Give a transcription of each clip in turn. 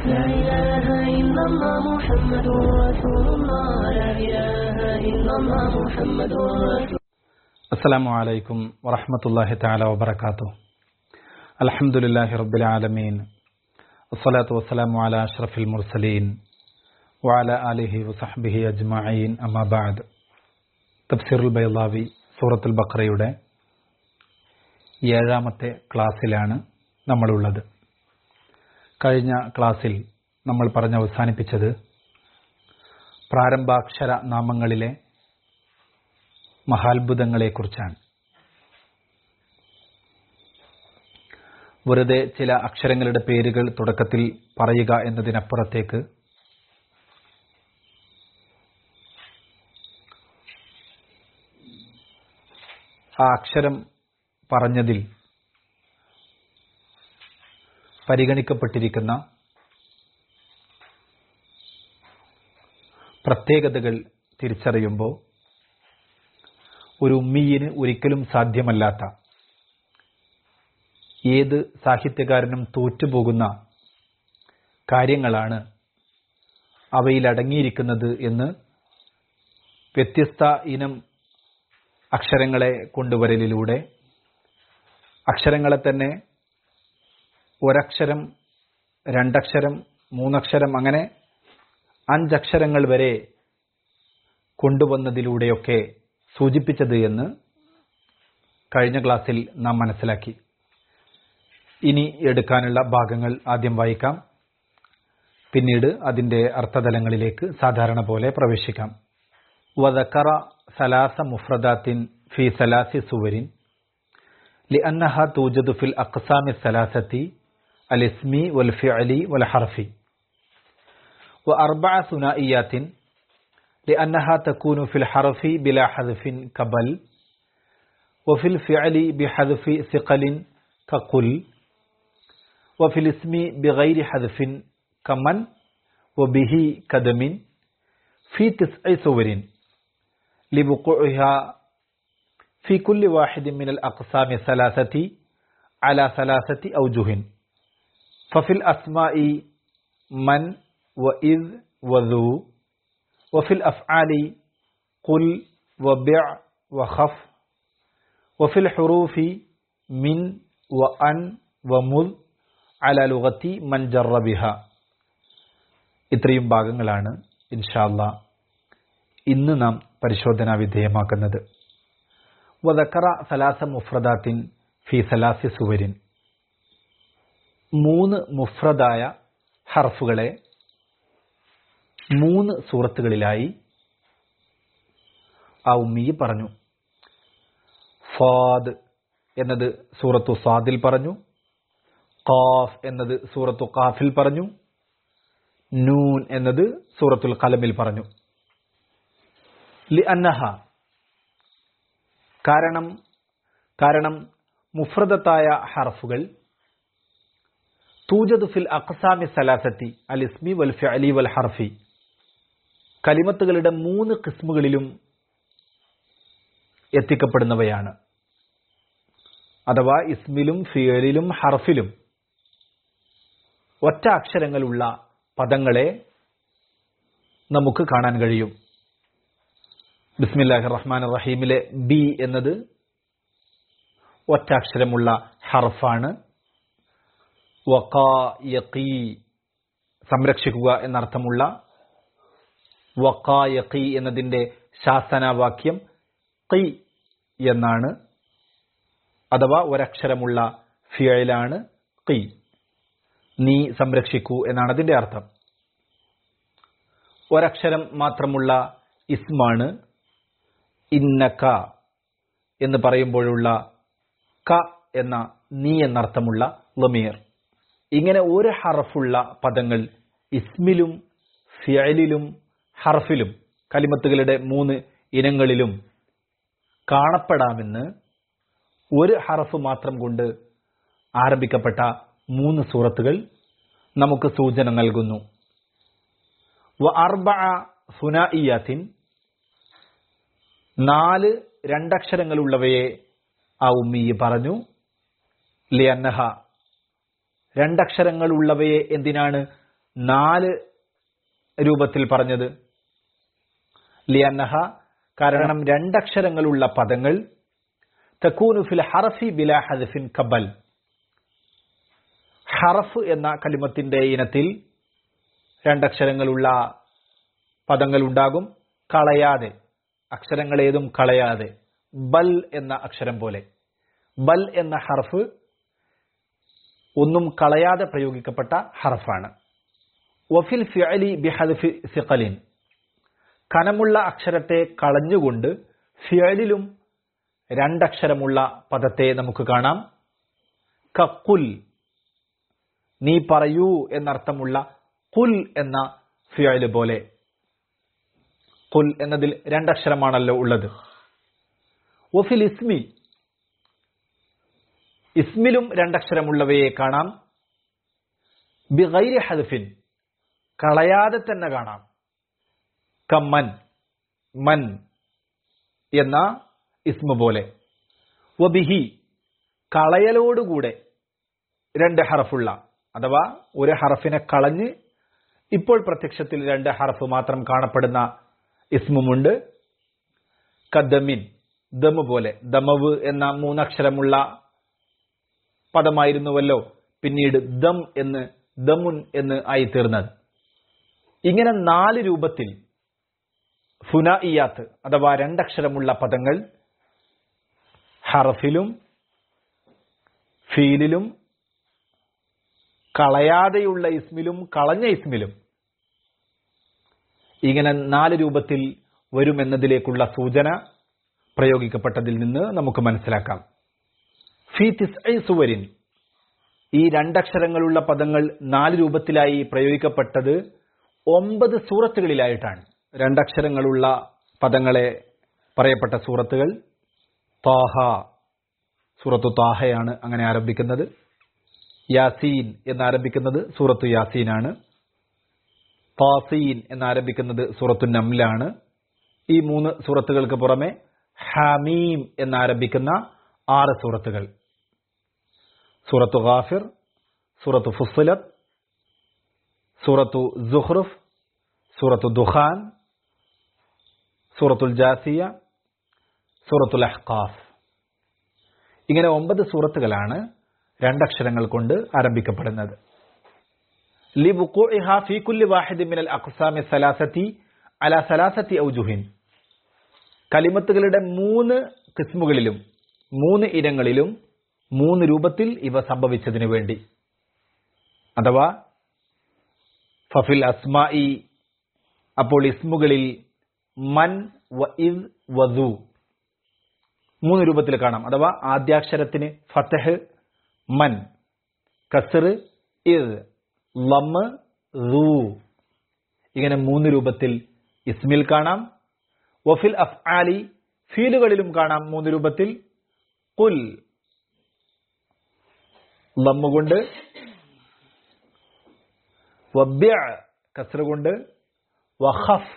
لا إله إلا الله محمد رسول الله لا إله إلا الله محمد رسول السلام عليكم ورحمة الله تعالى وبركاته الحمد لله رب العالمين الصلاة والسلام على أشرف المرسلين وعلى آله وصحبه أجمعين أما بعد തഫ്സീറുൽ ബൈലാവി സൂറത്തുൽ ബക്രയുടെ ഏഴാമത്തെ ക്ലാസ്സിലാണ് നമ്മളുള്ളത് കഴിഞ്ഞ ക്ലാസ്സിൽ നമ്മൾ പറഞ്ഞ് അവസാനിപ്പിച്ചത് പ്രാരംഭാക്ഷര നാമങ്ങളിലെ മഹാത്ഭുതങ്ങളെക്കുറിച്ചാണ് വെറുതെ ചില അക്ഷരങ്ങളുടെ പേരുകൾ തുടക്കത്തിൽ പറയുക എന്നതിനപ്പുറത്തേക്ക് ആ അക്ഷരം പറഞ്ഞതിൽ പരിഗണിക്കപ്പെട്ടിരിക്കുന്ന പ്രത്യേകതകൾ തിരിച്ചറിയുമ്പോൾ ഒരു ഉമ്മീയിന് ഒരിക്കലും സാധ്യമല്ലാത്ത ഏത് സാഹിത്യകാരനും തോറ്റുപോകുന്ന കാര്യങ്ങളാണ് അവയിൽ അടങ്ങിയിരിക്കുന്നത് എന്ന് വ്യത്യസ്ത ഇനം അക്ഷരങ്ങളെ കൊണ്ടുവരലിലൂടെ അക്ഷരങ്ങളെ തന്നെ ഒരക്ഷരം രണ്ടക്ഷരം മൂന്നക്ഷരം അങ്ങനെ അഞ്ചക്ഷരങ്ങൾ വരെ കൊണ്ടുവന്നതിലൂടെയൊക്കെ സൂചിപ്പിച്ചത് എന്ന് കഴിഞ്ഞ ക്ലാസ്സിൽ നാം മനസ്സിലാക്കി ഇനി എടുക്കാനുള്ള ഭാഗങ്ങൾ ആദ്യം വായിക്കാം പിന്നീട് അതിന്റെ അർത്ഥതലങ്ങളിലേക്ക് സാധാരണ പോലെ പ്രവേശിക്കാം വദക്കറ സലാസ മുഫ്രദാത്തിൻ ഫി സലാസി സുവരിൻ لأنها توجد في الأقسام الثلاثة الاسمي والفعلي والحرفي وأربع ثنائيات لأنها تكون في الحرف بلا حذف كبل وفي الفعل بحذف ثقل كقل وفي الاسم بغير حذف كمن وبه كدم في تسع صور لوقوعها في كل واحد من الأقسام الثلاثة على ثلاثة أوجه ففي الأسماء من وإذ وذو وفي الأفعال قل وبع وخف وفي الحروف من وأن ومذ على لغة من جر بها ഇത്രയും ഭാഗങ്ങളാണ് ഇൻഷാല്ല ഇന്ന് നാം പരിശോധനാ വിധേയമാക്കുന്നത് വദക്കറ സലാസ മുഫ്രദാത്തിൻ ഫി സലാസി സുവരിൻ മൂന്ന് മുഫ്രദായ ഹർഫുകളെ മൂന്ന് സൂറത്തുകളിലായി ആ ഉമ്മി പറഞ്ഞു ഫാദ് എന്നത് സൂറത്തു സാദിൽ പറഞ്ഞു ഖാഫ് എന്നത് സൂറത്തു ഖാഫിൽ പറഞ്ഞു നൂൻ എന്നത് സൂറത്തുൽ കലമിൽ പറഞ്ഞു ലി അന്നഹ കാരണം കാരണം മുഫ്രദത്തായ ഹർഫുകൾ തൂജദ് ഫിൽ അക്സാമി സലാസത്തി അൽ ഇസ്മി വൽ ഫിഅലി വൽ ഹർഫി കലിമത്തുകളുടെ മൂന്ന് കിസ്മുകളിലും എത്തിക്കപ്പെടുന്നവയാണ് അഥവാ ഇസ്മിലും ഫിയലിലും ഹർഫിലും ഒറ്റ അക്ഷരങ്ങളുള്ള പദങ്ങളെ നമുക്ക് കാണാൻ കഴിയും ബിസ്മില്ലാഹി റഹ്മാൻ റഹീമിലെ ബി എന്നത് ഒറ്റ അക്ഷരമുള്ള ഹർഫാണ് വക്കായക്കി സംരക്ഷിക്കുക എന്നർത്ഥമുള്ള വക്കായക്കി എന്നതിന്റെ ശാസനവാക്യം കി എന്നാണ് അഥവാ ഒരക്ഷരമുള്ള ഫിയലാണ് കി നീ സംരക്ഷിക്കൂ എന്നാണ് അതിന്റെ അർത്ഥം ഒരക്ഷരം മാത്രമുള്ള ഇസ്മാണ് ഇന്നക എന്ന് പറയുമ്പോഴുള്ള ക എന്ന നീ എന്നർത്ഥമുള്ള ലമീർ ഇങ്ങനെ ഒരു ഹറഫുള്ള പദങ്ങൾ ഇസ്മിലും ഫിയലിലും ഹർഫിലും കലിമത്തുകളുടെ മൂന്ന് ഇനങ്ങളിലും കാണപ്പെടാമെന്ന് ഒരു ഹറഫ് മാത്രം കൊണ്ട് ആരംഭിക്കപ്പെട്ട മൂന്ന് സൂറത്തുകൾ നമുക്ക് സൂചന നൽകുന്നു വ അർബ സുനായിയാത്തിൻ നാല് രണ്ടക്ഷരങ്ങളുള്ളവയെ ആ ഉമ്മി പറഞ്ഞു ലിയന്നഹ രണ്ടക്ഷരങ്ങളുള്ളവയെ എന്തിനാണ് നാല് രൂപത്തിൽ പറഞ്ഞത് ലിയന്നഹ കാരണം രണ്ടക്ഷരങ്ങളുള്ള പദങ്ങൾ തക്കൂനു ഫിൽ ഹറഫി ബില ഹദഫിൻ കബൽ ഹറഫ് എന്ന കലിമത്തിന്റെ ഇനത്തിൽ രണ്ടക്ഷരങ്ങളുള്ള പദങ്ങൾ ഉണ്ടാകും കളയാതെ അക്ഷരങ്ങൾ ഏതും കളയാതെ ബൽ എന്ന അക്ഷരം പോലെ ബൽ എന്ന ഹർഫ് ഒന്നും കളയാതെ പ്രയോഗിക്കപ്പെട്ട ഹർഫാണ് വഫിൽ ഫിഅലി ബിഹദ്ഫി സിഖലിൻ കനമുള്ള അക്ഷരത്തെ കളഞ്ഞുകൊണ്ട് ഫിയലിലും രണ്ടക്ഷരമുള്ള പദത്തെ നമുക്ക് കാണാം കക്കുൽ നീ പറയൂ എന്നർത്ഥമുള്ള കുൽ എന്ന ഫിയല് പോലെ കുൽ എന്നതിൽ രണ്ടക്ഷരമാണല്ലോ ഉള്ളത് ഒഫിൽ ഇസ്മി ഇസ്മിലും രണ്ടക്ഷരമുള്ളവയെ കാണാം ബിഗൈരി ഹദഫിൻ കളയാതെ തന്നെ കാണാം കമ്മൻ മൻ എന്ന ഇസ്മ പോലെ വബിഹി കളയലോടുകൂടെ രണ്ട് ഹറഫുള്ള അഥവാ ഒരു ഹറഫിനെ കളഞ്ഞ് ഇപ്പോൾ പ്രത്യക്ഷത്തിൽ രണ്ട് ഹറഫ് മാത്രം കാണപ്പെടുന്ന ഇസ്മുമുണ്ട് കദമിൻ ദമ് പോലെ ദമവ് എന്ന മൂന്നക്ഷരമുള്ള പദമായിരുന്നുവല്ലോ പിന്നീട് ദം എന്ന് ദമുൻ എന്ന് ആയി തീർന്നത് ഇങ്ങനെ നാല് രൂപത്തിൽ ഫുനായിയാത്ത് അഥവാ രണ്ടക്ഷരമുള്ള പദങ്ങൾ ഹറഫിലും ഫീലിലും കളയാതെയുള്ള ഇസ്മിലും കളഞ്ഞ ഇസ്മിലും ഇങ്ങനെ നാല് രൂപത്തിൽ വരുമെന്നതിലേക്കുള്ള സൂചന പ്രയോഗിക്കപ്പെട്ടതിൽ നിന്ന് നമുക്ക് മനസ്സിലാക്കാം ഫി തിസ്ഐ സുവരിൻ ഈ രണ്ടക്ഷരങ്ങളുള്ള പദങ്ങൾ നാല് രൂപത്തിലായി പ്രയോഗിക്കപ്പെട്ടത് ഒമ്പത് സൂറത്തുകളിലായിട്ടാണ് രണ്ടക്ഷരങ്ങളുള്ള പദങ്ങളെ പറയപ്പെട്ട സൂറത്തുകൾ താഹ സൂറത്തു താഹയാണ് അങ്ങനെ ആരംഭിക്കുന്നത് യാസീൻ എന്നാരംഭിക്കുന്നത് സൂറത്തു യാസീനാണ് താസീൻ എന്നാരംഭിക്കുന്നത് സൂറത്തു നംലാണ് ഈ മൂന്ന് സൂറത്തുകൾക്ക് പുറമെ ഹമീം എന്നാരംഭിക്കുന്ന ആറ് സൂറത്തുകൾ സൂറത്തു ഗാഫിർ സൂറത്തു ഫുസ്ലത്ത് സൂറത്തു സുഹ്റുഫ് സൂറത്തു ദുഖാൻ സൂറത്തുൽ ജാസിയ സൂറത്തുൽ അഹ്കാഫ് ഇങ്ങനെ ഒമ്പത് സൂറത്തുകളാണ് രണ്ടക്ഷരങ്ങൾ കൊണ്ട് ആരംഭിക്കപ്പെടുന്നത് لبقوعها في كل واحد من الأقسام الثلاثة على ثلاثة أوجه കലിമത്തുകളുടെ മൂന്ന് കിസ്മുകളിലും മൂന്ന് ഇനങ്ങളിലും മൂന്ന് രൂപത്തിൽ ഇവ സംഭവിച്ചതിനു വേണ്ടി അഥവാ ഫഫിൽ അസ്മായി അപ്പോൾ ഇസ്മുകളിൽ മൻ വ ഇദ് വധു മൂന്ന് രൂപത്തിൽ കാണാം അഥവാ ആദ്യാക്ഷരത്തിന് ഫത്തഹ് മൻ കസർ ഇദ് ലമ്മ് റൂ ഇങ്ങനെ മൂന്ന് രൂപത്തിൽ ഇസ്മിൽ കാണാം വഫിൽ അഫ്ആലി ഫീലുകളിലും കാണാം മൂന്ന് രൂപത്തിൽ കുൽ ലമ്മ് കൊണ്ട് വബ്യ കസ്ര കൊണ്ട് വഖഫ്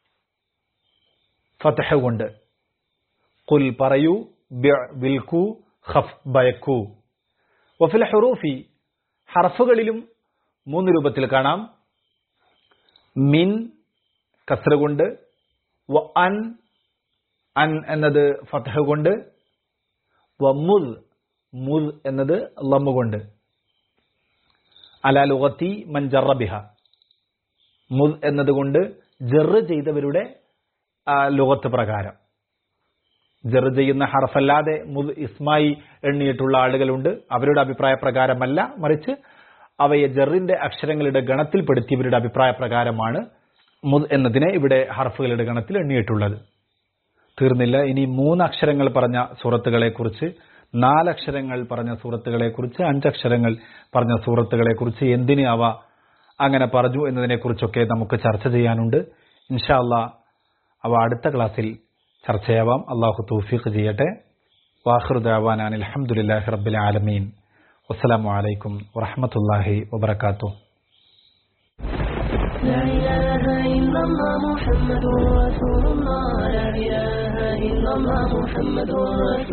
ഫതഹ കൊണ്ട് കുൽ പറയൂ ബിഅ വിൽക്കൂ ഖഫ് ബയക്കൂ വഫിൽ ഹുറൂഫി ഹർഫുകളിലും മൂന്ന് രൂപത്തിൽ കാണാം മിൻ കസ്ര കൊണ്ട് വ അൻ അൻ എന്നത് ഫതഹ കൊണ്ട് വ മുദ് മുദ് എന്നത് ലമ്മ കൊണ്ട് അലാ ലുഗത്തി മൻ ജറ ബിഹ മുദ് എന്നതുകൊണ്ട് ജറ് ചെയ്തവരുടെ ആ, ലുഗത്ത് പ്രകാരം ജറ് ചെയ്യുന്ന ഹർഫല്ലാതെ മുദ് ഇസ്മായി എണ്ണിയിട്ടുള്ള ആളുകളുണ്ട് അവരുടെ അഭിപ്രായ പ്രകാരമല്ല മറിച്ച് അവയെ ജറിന്റെ അക്ഷരങ്ങളുടെ ഗണത്തിൽപ്പെടുത്തിയവരുടെ അഭിപ്രായ പ്രകാരമാണ് മുദ് എന്നതിനെ ഇവിടെ ഹർഫുകളുടെ ഗണത്തിൽ എണ്ണിയിട്ടുള്ളത് തീർന്നില്ല ഇനി മൂന്ന് അക്ഷരങ്ങൾ പറഞ്ഞ സൂറത്തുകളെ കുറിച്ച് നാലക്ഷരങ്ങൾ പറഞ്ഞ സൂറത്തുകളെ കുറിച്ച് അഞ്ചക്ഷരങ്ങൾ പറഞ്ഞ സൂറത്തുകളെ കുറിച്ച് എന്തിന് അവ അങ്ങനെ പറഞ്ഞു എന്നതിനെ കുറിച്ചൊക്കെ നമുക്ക് ചർച്ച ചെയ്യാനുണ്ട് ഇൻഷാ അല്ലാ അവ അടുത്ത ക്ലാസ്സിൽ ചർച്ചയാവാം അള്ളാഹു തൗഫീഖ് ചെയ്യട്ടെ വാഹിർ ദാവാൻ അലഹമുല്ലാഹി റബ്ബിൽ ആലമീൻ വസ്സലാമു അലൈക്കും വറഹമത്തല്ലാഹി വബർക്കാത്തു لا إله إلا الله محمد رسول الله لا إله إلا الله محمد رسول